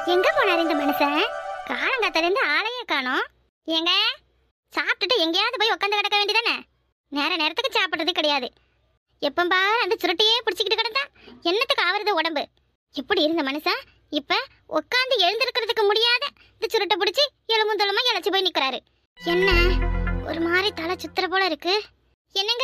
எங்க போனாரு இந்த மனுஷன் காலங்காத்தால இருந்து ஆளையே காணோம் ஏங்க சாப்பிட்டுட்டு எங்கேயாவது போய் உட்காந்து கிடக்க வேண்டியதானே நேர நேரத்துக்கு சாப்பிட்றது கிடையாது எப்போ பாரு அந்த சுருட்டையே பிடிச்சிக்கிட்டு கிடந்தா என்னத்துக்கு ஆவறது உடம்பு இப்படி இருந்த மனுஷன் இப்ப உட்காந்து எழுந்திருக்கிறதுக்கு முடியாத இந்த சுருட்டை பிடிச்சி எலும்பும் தொழுமா இழைச்சி போய் நிக்கிறாரு என்ன ஒரு மாதிரி தலை சுத்துற போல இருக்கு என்னங்க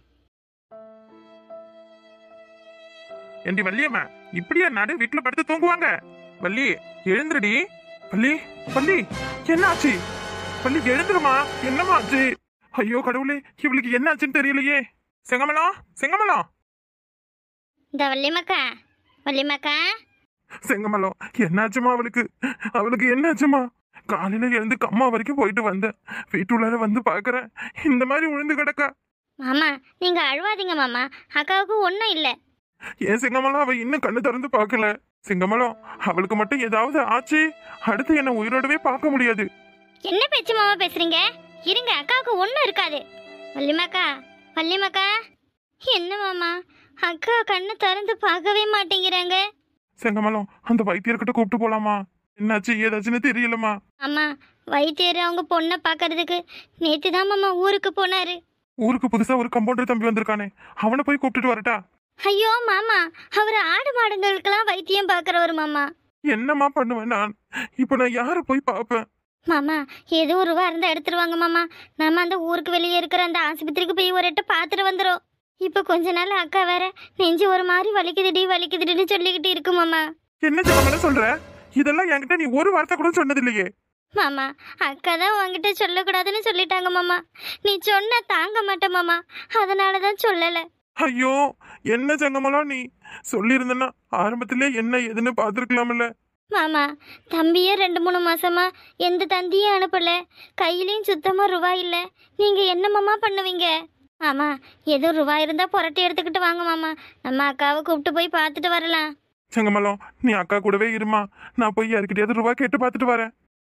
ஏண்டி வள்ளியம்மா இப்படியா நடு வீட்டுல படுத்து தூங்குவாங்க வள்ளி எழுந்துடி வள்ளி வள்ளி என்ன ஆச்சு வள்ளி எழுந்துருமா என்னம்மா ஆச்சு ஐயோ கடவுளே இவளுக்கு என்ன ஆச்சுன்னு தெரியலையே செங்கமலம் செங்கமலம் இந்த வள்ளிமக்கா வள்ளிமக்கா செங்கமலம் என்னாச்சுமா அவளுக்கு அவளுக்கு என்னாச்சுமா காலையில எழுந்து கம்மா வரைக்கும் போயிட்டு வந்தேன் வீட்டுள்ளார வந்து பாக்குறேன் இந்த மாதிரி விழுந்து கிடக்கா மாமா நீங்க அழுவாதீங்க மாமா அக்காவுக்கு ஒன்றும் இல்லை ஏன் செங்கமலம் அவ இன்னும் கண்ணு திறந்து பார்க்கல செங்கமலம் அவளுக்கு மட்டும் ஏதாவது ஆச்சு அடுத்து என்ன உயிரோடவே பார்க்க முடியாது என்ன பேச்சு மாமா பேசுறீங்க இருங்க அக்காவுக்கு ஒன்றும் இருக்காது வள்ளிமக்கா வள்ளிமக்கா என்ன மாமா அக்கா கண்ணு திறந்து பார்க்கவே மாட்டேங்கிறாங்க செங்கமலம் அந்த வைத்தியர்கிட்ட கூப்பிட்டு போலாமா என்னாச்சு ஏதாச்சுன்னு தெரியலமா அம்மா வைத்தியர் அவங்க பொண்ணை பார்க்கறதுக்கு நேற்று தான் மாமா ஊருக்கு போனாரு ஊருக்கு புதுசா ஒரு கம்பவுண்டர் தம்பி வந்திருக்கானே அவனை போய் கூப்பிட்டுட்டு வரட்டா ஐயோ மாமா அவர் ஆடு மாடுங்களுக்கெல்லாம் வைத்தியம் பார்க்குறவர் மாமா என்னம்மா பண்ணுவேன் நான் இப்ப நான் யார போய் பார்ப்பேன் மாமா ஏதோ ஒரு ரூபா இருந்தால் எடுத்துருவாங்க மாமா நம்ம அந்த ஊருக்கு வெளியே இருக்கிற அந்த ஆஸ்பத்திரிக்கு போய் ஒரு எட்டு பார்த்துட்டு வந்துடும் இப்போ கொஞ்ச நாள் அக்கா வேற நெஞ்சு ஒரு மாதிரி வலிக்குதுடி வலிக்குதுடின்னு சொல்லிக்கிட்டு இருக்கு மாமா என்ன செங்கமலம் சொல்ற இதெல்லாம் என்கிட்ட நீ ஒரு வார்த்தை கூட சொன்னது இல்லையே மாமா அக்கா தான் உங்ககிட்ட சொல்லக்கூடாதுன்னு சொல்லிட்டாங்க மாமா நீ சொன்னா தாங்க மாட்டேன் மாமா அதனால தான் சொல்லலை ஐயோ என்ன செங்கமலம் நீ சொல்லியிருந்தனா ஆரம்பத்திலே என்ன ஏதுன்னு பார்த்துருக்கலாம்ல மாமா தம்பியே ரெண்டு மூணு மாசமா எந்த தந்தியும் அனுப்பல கையிலையும் சுத்தமா ரூபாய் இல்ல நீங்க என்ன மாமா பண்ணுவீங்க மாமா ஏதோ ரூபாய் இருந்தா புரட்டி எடுத்துக்கிட்டு வாங்க மாமா நம்ம அக்காவை கூப்பிட்டு போய் பார்த்துட்டு வரலாம் செங்கமலம் நீ அக்கா கூடவே இருமா நான் போய் யாருக்கிட்டயாவது ரூபா கேட்டு பார்த்துட்டு வரேன்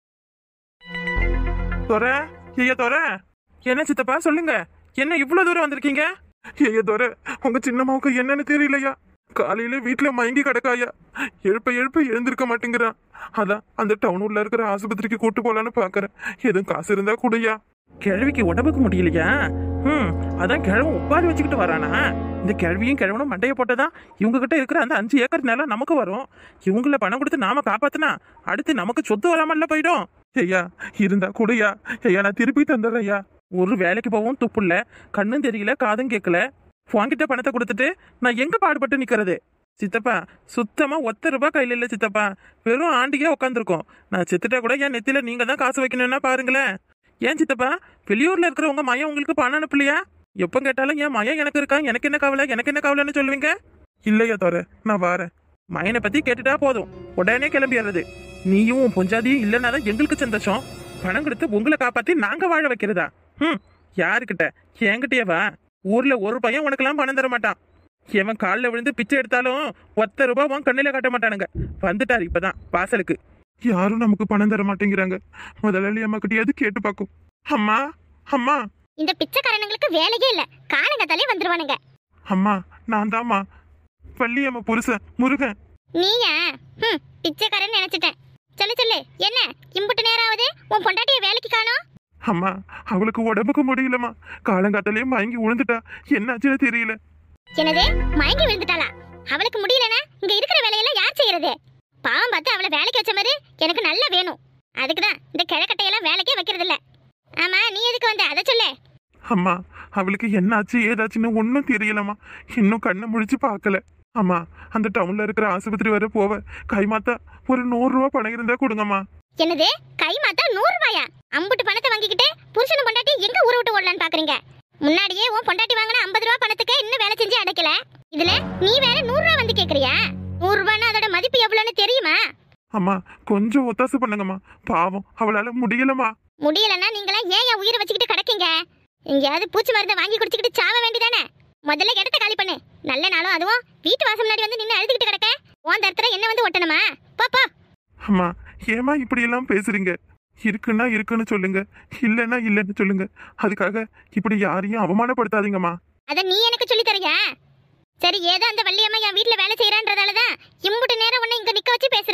தொர ஐயா தொர என்ன சித்தப்பா சொல்லுங்க என்ன இவ்வளவு தூரம் வந்திருக்கீங்க ஐயா தொர உங்க சின்னம்மாவுக்கு என்னன்னு தெரியலையா காலையில வீட்டுல மயங்கி கிடக்காயா எழுப்ப எழுப்ப எழுந்திருக்க மாட்டேங்கிறான் அதான் அந்த டவுன் உள்ள இருக்கிற ஆஸ்பத்திரிக்கு கூட்டு போலான்னு பாக்குறேன் எதுவும் காசு இருந்தா கூடயா கிழவிக்கு உடம்புக்கு முடியலையா ம் அதான் கிழவன் உட்காரி வச்சுக்கிட்டு வரானா இந்த கிழவியும் கிழவனும் மண்டையை போட்டதான் இவங்க கிட்ட இருக்கிற அந்த அஞ்சு ஏக்கர் நிலம் நமக்கு வரும் இவங்கள பணம் கொடுத்து நாம காப்பாத்தினா அடுத்து நமக்கு சொத்து வராமல்ல போயிடும் ஐயா இருந்தா கூடயா ஐயா நான் திருப்பி தந்துடுறேன் ஐயா ஒரு வேலைக்கு போகவும் துப்புல்ல கண்ணும் தெரியல காதும் கேட்கல உன்கிட்ட பணத்தை கொடுத்துட்டு நான் எங்க பாடுபட்டு நிக்கிறது சித்தப்பா சுத்தமா ஒத்த ரூபாய் கையில இல்ல சித்தப்பா வெறும் ஆண்டிக்கே உட்காந்துருக்கோம் நான் செத்துட்டா கூட என் நெத்தில நீங்க தான் காசு வைக்கணும்னா பாருங்களேன் ஏன் சித்தப்பா வெளியூர்ல இருக்கிறவங்க மயம் உங்களுக்கு பணம் அனுப்பலையா எப்போ கேட்டாலும் என் மயம் எனக்கு இருக்கா எனக்கு என்ன கவலை எனக்கு என்ன கவலைன்னு சொல்லுவீங்க இல்லையா தோற நான் வாரேன் மயனை பத்தி கேட்டுட்டா போதும் உடனே கிளம்பிடுறது நீயும் உன் பொஞ்சாதியும் இல்லைன்னா தான் எங்களுக்கு சந்தோஷம் பணம் கொடுத்து உங்களை காப்பாத்தி நாங்க வாழ வைக்கிறதா ம் யாருக்கிட்ட என்கிட்டயே வா ஊர்ல ஒரு பையன் உனக்கெல்லாம் பணம் தர மாட்டான் எவன் காலில் விழுந்து பிச்சை எடுத்தாலும் ஒத்த ரூபாய் உன் கண்ணில காட்ட மாட்டானுங்க வந்துட்டாரு இப்பதான் வாசலுக்கு யாரும் நமக்கு பணம் தர மாட்டேங்கிறாங்க முதலாளி அம்மா கிட்டயாவது கேட்டு பார்க்கும் அம்மா அம்மா இந்த பிச்சைக்காரனுங்களுக்கு வேலையே இல்ல காலங்கத்தாலே வந்துருவானுங்க அம்மா நான் தாம்மா பள்ளி அம்மா புருஷன் முருகன் நீயா ம் பிச்சைக்காரன் நினைச்சிட்டேன் சொல்லு சொல்லு என்ன இம்புட்டு நேரம் ஆகுது உன் பொண்டாட்டிய வேலைக்கு காணோம் அம்மா அவளுக்கு உடம்புக்கு முடியலம்மா காலங்காத்தாலே மயங்கி விழுந்துட்டா என்னாச்சுன்னு தெரியல என்னது மயங்கி விழுந்துட்டாளா அவளுக்கு முடியலனா இங்க இருக்கிற வேலையெல்லாம் யார் செய்யறது பாவம் பார்த்து அவளை வேலைக்கு வச்ச மாதிரி எனக்கு நல்லா வேணும் அதுக்கு தான் இந்த கிழக்கட்டையெல்லாம் வேலைக்கே வைக்கிறது இல்ல ஆமா நீ எதுக்கு வந்த அதை சொல்லு அம்மா அவளுக்கு என்னாச்சு ஏதாச்சுன்னு ஒன்றும் தெரியலம்மா இன்னும் கண்ணை முழிச்சு பார்க்கல அம்மா அந்த டவுன்ல இருக்கிற ஆஸ்பத்திரி வரை போவ கைமாத்தா ஒரு நூறு ரூபா பணம் இருந்தா கொடுங்கம்மா என்னது கை மாத்தா நூறு ரூபாயா அம்புட்டு பணத்தை வாங்கிக்கிட்டு புருஷனும் பொண்டாட்டி எங்க ஊரை விட்டு ஓடலான்னு பாக்குறீங்க முன்னாடியே உன் பொண்டாட்டி வாங்கின ஐம்பது ரூபா பணத்துக்கு இன்னும் வேலை செஞ்சு அடைக்கல இதுல நீ வேற நூறு ரூபா வந்து கேக்குறியா நூறு ரூபான்னா அதோட மதிப்பு எவ்வளவுன்னு தெரியுமா அம்மா கொஞ்சம் ஒத்தாசை பண்ணுங்கம்மா பாவம் அவளால முடியலம்மா முடியலன்னா நீங்களா ஏன் என் உயிரை வச்சுக்கிட்டு கிடக்கீங்க எங்கேயாவது பூச்சி மருந்தை வாங்கி குடிச்சுக்கிட்டு சாவ வேண்டியதானே முதல்ல இடத்த காலி பண்ணு நல்ல நாளும் அதுவும் வீட்டு வாசல் முன்னாடி வந்து நின்று அழுதுகிட்டு கிடக்க உன் தரத்துல என்ன வந்து ஒட்டணுமா போ போ அம்மா ஏமா இப்படி எல்லாம் பேசுறீங்க இருக்குன்னா இருக்குன்னு சொல்லுங்க இல்லைன்னா இல்லைன்னு சொல்லுங்க அதுக்காக இப்படி யாரையும் அவமானப்படுத்தாதீங்கம்மா அத நீ எனக்கு சொல்லி தரியா சரி ஏதோ அந்த வள்ளியம்மா என் வீட்ல வேலை செய்யறான்றதால தான் இம்புட்டு நேரம் உன்னை இங்க நிக்க வச்சு பேசுறேன்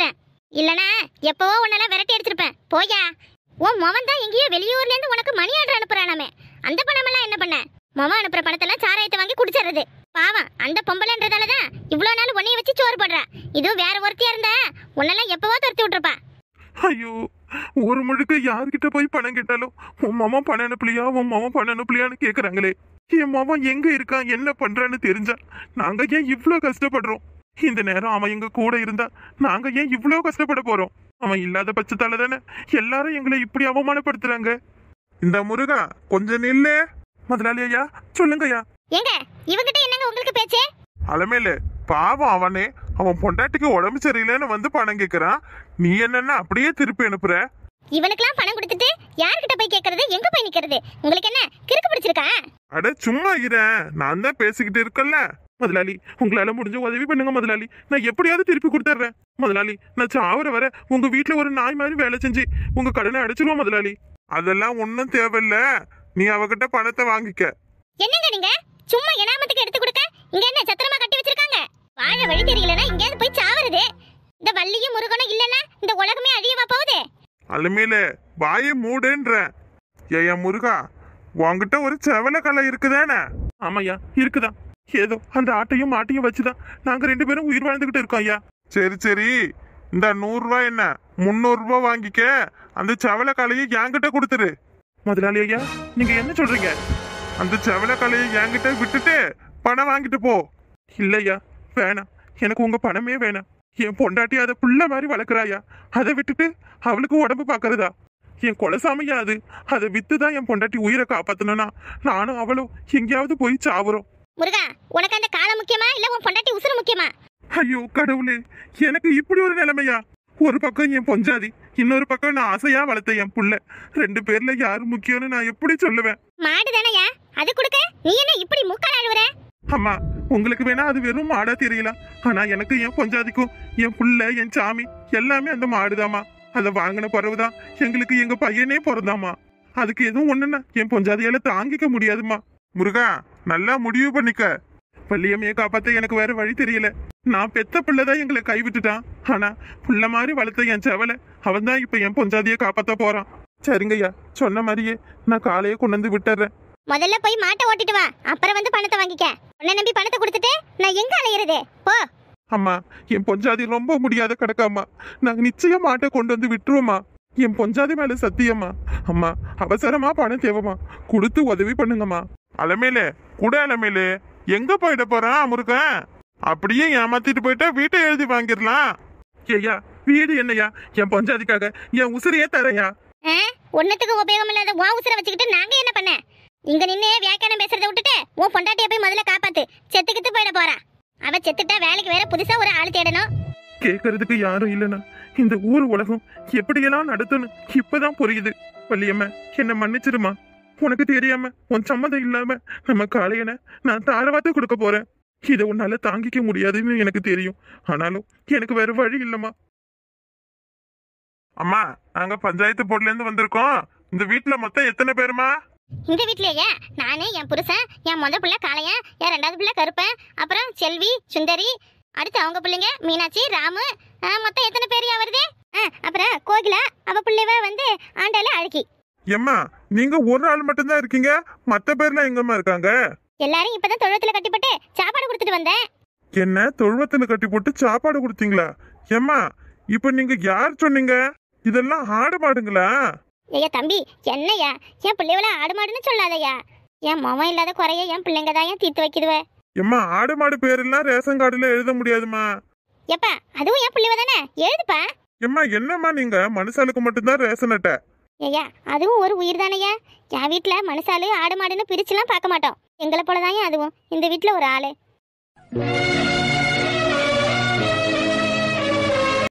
இல்லனா எப்பவோ உன்னெல்லாம் விரட்டி எடுத்திருப்பேன் போயா உன் மவன் தான் எங்கேயோ வெளியூர்ல இருந்து உனக்கு மணி ஆர்டர் அனுப்புறானாமே அந்த பணமெல்லாம் என்ன பண்ண மவன் அனுப்புற பணத்தெல்லாம் சாராயத்தை வாங்கி குடிச்சிடுறது பாவம் அந்த பொம்பளைன்றதால தான் இவ்வளோ நாள் உன்னைய வச்சு சோறு போடுறா இதுவும் வேற ஒருத்தியா இருந்தா உன்னெல்லாம் எப்பவோ துரத்தி விட்டுருப்பா ஐயோ ஒரு முழுக்க யார்கிட்ட போய் பணம் கேட்டாலும் உன் மாமா பணம் அனுப்பலையா உன் மாமா பணம் அனுப்பலையான்னு கேக்குறாங்களே என் மாமா எங்க இருக்கான் என்ன பண்றான்னு தெரிஞ்சா நாங்க ஏன் இவ்ளோ கஷ்டப்படுறோம் இந்த நேரம் அவன் எங்க கூட இருந்தா நாங்க ஏன் இவ்ளோ கஷ்டப்பட போறோம் அவன் இல்லாத பட்சத்தால தானே எல்லாரும் எங்களை இப்படி அவமானப்படுத்துறாங்க இந்த முருகா கொஞ்சம் நில்லு முதலாளி ஐயா சொல்லுங்கய்யா ஏங்க இவங்கிட்ட என்னங்க உங்களுக்கு பேச்சு அலமேலு பாவம் அவனே அவன் பொண்டாட்டிக்கு உடம்பு சரியில்லைன்னு வந்து பணம் கேக்குறான் நீ என்னன்னா அப்படியே திருப்பி அனுப்புற இவனுக்கெல்லாம் பணம் கொடுத்துட்டு யார்கிட்ட போய் கேட்கறது எங்க போய் நிக்கிறது உங்களுக்கு என்ன கிறுக்கு பிடிச்சிருக்கா அட சும்மா இரேன் நான் தான் பேசிக்கிட்டு இருக்கேன்ல முதலாளி உங்களால முடிஞ்ச உதவி பண்ணுங்க முதலாளி நான் எப்படியாவது திருப்பி கொடுத்துட்றேன் முதலாளி நான் சாவர வர உங்க வீட்ல ஒரு நாய் மாதிரி வேலை செஞ்சு உங்க கடனை அடைச்சிருவோம் முதலாளி அதெல்லாம் ஒன்றும் தேவையில்ல நீ அவகிட்ட பணத்தை வாங்கிக்க என்னங்க நீங்க சும்மா எனாமத்துக்கு எடுத்து கொடுக்க இங்க என்ன சத்திரமா கட்டி வச்சிருக்காங்க வாழ வழி தெரியலனா எங்கேயாவது போய் சாவறது இந்த வள்ளியும் முருகனும் இல்லனா இந்த உலகமே அழியவா போகுது அலுமையில வாயை மூடுன்ற ஏயா முருகா உன்கிட்ட ஒரு செவல கலை இருக்குதானே ஆமாய்யா இருக்குதான் ஏதோ அந்த ஆட்டையும் மாட்டையும் வச்சுதான் நாங்க ரெண்டு பேரும் உயிர் வாழ்ந்துகிட்டு இருக்கோம் ஐயா சரி சரி இந்த நூறு ரூபாய் என்ன முந்நூறு ரூபாய் வாங்கிக்க அந்த செவல கலையை என்கிட்ட கொடுத்துரு முதலாளி ஐயா நீங்க என்ன சொல்றீங்க அந்த செவல கலையை என்கிட்ட விட்டுட்டு பணம் வாங்கிட்டு போ இல்லையா வேணாம் எனக்கு உங்க பணமே வேணாம் என் பொண்டாட்டி அதை புள்ள மாதிரி வளர்க்குறாயா அதை விட்டுட்டு அவளுக்கு உடம்பு பார்க்கறதா என் கொலசாமையா அது அதை வித்து தான் என் பொண்டாட்டி உயிரை காப்பாத்தணும்னா நானும் அவளும் எங்கேயாவது போய் சாவுறோம் முருகா உனக்கு அந்த காலம் முக்கியமா இல்ல உன் பொண்டாட்டி உசுறு முக்கியமா ஐயோ கடவுளே எனக்கு இப்படி ஒரு நிலைமையா ஒரு பக்கம் என் பொஞ்சாதி இன்னொரு பக்கம் நான் ஆசையா வளர்த்த என் புள்ள ரெண்டு பேர்ல யாரு முக்கியம்னு நான் எப்படி சொல்லுவேன் மாடு தானயா அது கொடுக்க நீ என்ன இப்படி மூக்கால் அழுவுற அம்மா உங்களுக்கு வேணா அது வெறும் மாடா தெரியலாம் ஆனா எனக்கு என் பொஞ்சாதிக்கும் என் புள்ள என் சாமி எல்லாமே அந்த மாடுதாம்மா அதை வாங்கின பிறகுதான் எங்களுக்கு எங்க பையனே பிறந்தாமா அதுக்கு எதுவும் ஒண்ணுன்னா என் பொஞ்சாதியால தாங்கிக்க முடியாதுமா முருகா நல்லா முடிவு பண்ணிக்க பள்ளியம்மையை காப்பாத்த எனக்கு வேற வழி தெரியல நான் பெத்த பிள்ளைதான் எங்களை கைவிட்டுட்டான் ஆனா புள்ள மாதிரி வளர்த்த என் செவல அவன் தான் இப்ப என் பொஞ்சாதியை காப்பாத்த போறான் சரிங்கய்யா சொன்ன மாதிரியே நான் காலையே கொண்டு வந்து விட்டுறேன் முதல்ல போய் மாட்டை ஓட்டிட்டு வா அப்புறம் வந்து பணத்தை வாங்கிக்க உன்னை நம்பி பணத்தை கொடுத்துட்டு நான் எங்க அலையிறது போ அம்மா என் பொஞ்சாதி ரொம்ப முடியாத கிடக்காம்மா நாங்க நிச்சயம் மாட்டை கொண்டு வந்து விட்டுருவோம்மா என் பொஞ்சாதி மேல சத்தியம்மா அம்மா அவசரமா பணம் தேவைம்மா கொடுத்து உதவி பண்ணுங்கம்மா அலமேலே கூட அலமேலே எங்க போயிட போறான் முருகன் அப்படியே ஏமாத்திட்டு போயிட்டா வீட்டை எழுதி வாங்கிடலாம் ஐயா வீடு என்னையா என் பொஞ்சாதிக்காக என் உசிரியே தரையா ஆ? ஒண்ணுத்துக்கு உபயோகம் இல்லாத உன் உசுரை வச்சுக்கிட்டு நாங்க என்ன பண்ண இங்க நின்னு வியாக்கியானம் பேசுறத விட்டுட்டு உன் பொண்டாட்டிய போய் முதல்ல காப்பாத்து செத்துக்கிட்டு போயிட போறா அவ செத்துட்டா வேலைக்கு வேற புதுசா ஒரு ஆள் தேடணும் கேட்கறதுக்கு யாரும் இல்லைனா இந்த ஊர் உலகம் எப்படியெல்லாம் நடத்தணும் இப்பதான் புரியுது வள்ளியம்மா என்ன மன்னிச்சிருமா உனக்கு தெரியாம உன் சம்மதம் இல்லாம நம்ம காளையனை நான் தாரவாத்து கொடுக்க போறேன் இதை உன்னால தாங்கிக்க முடியாதுன்னு எனக்கு தெரியும் ஆனாலும் எனக்கு வேற வழி இல்லம்மா அம்மா நாங்க பஞ்சாயத்து போர்ட்ல இருந்து வந்திருக்கோம் இந்த வீட்டுல மொத்தம் எத்தனை பேருமா இந்த வீட்லயே நானு என் புருஷன் என் முத பிள்ளை காளையன் என் ரெண்டாவது பிள்ளை கருப்பன் அப்புறம் செல்வி சுந்தரி அடுத்து அவங்க பிள்ளைங்க மீனாட்சி ராமு ஆ, மொத்தம் எத்தனை பேர் வருது ஆ, அப்புறம் கோகிலா அவ பிள்ளைவ வந்து ஆண்டால அழுக்கி எம்மா நீங்க ஒரு ஆள் மட்டும்தான் இருக்கீங்க மத்த பேர்லாம் எங்கம்மா இருக்காங்க எல்லாரும் இப்பதான் தொழுவத்துல கட்டிப்பட்டு சாப்பாடு கொடுத்துட்டு வந்தேன் என்ன தொழுவத்துல கட்டி போட்டு சாப்பாடு கொடுத்தீங்களா ஏம்மா இப்ப நீங்க யார் சொன்னீங்க இதெல்லாம் ஆடு மாடுங்களா ஐயா தம்பி என்னய்யா என் பிள்ளைவள ஆடு மாடுன்னு சொல்லாதய்யா என் மவன் இல்லாத குறைய என் பிள்ளைங்க தான் ஏன் தீர்த்து வைக்குதுவ எம்மா ஆடு மாடு பேரெல்லாம் ரேஷன் கார்டுல எழுத முடியாதுமா எப்பா அதுவும் என் பிள்ளைவ தானே எழுதுப்பா எம்மா என்னம்மா நீங்க மனுஷாளுக்கு மட்டும்தான் ரேஷன் அட்டை ஐயா அதுவும் ஒரு உயிர் தானையா என் வீட்டுல மனுஷாலு ஆடு மாடுன்னு பிரிச்சுலாம் பார்க்க மாட்டோம் எங்களை போலதான் அதுவும் இந்த வீட்டுல ஒரு ஆளு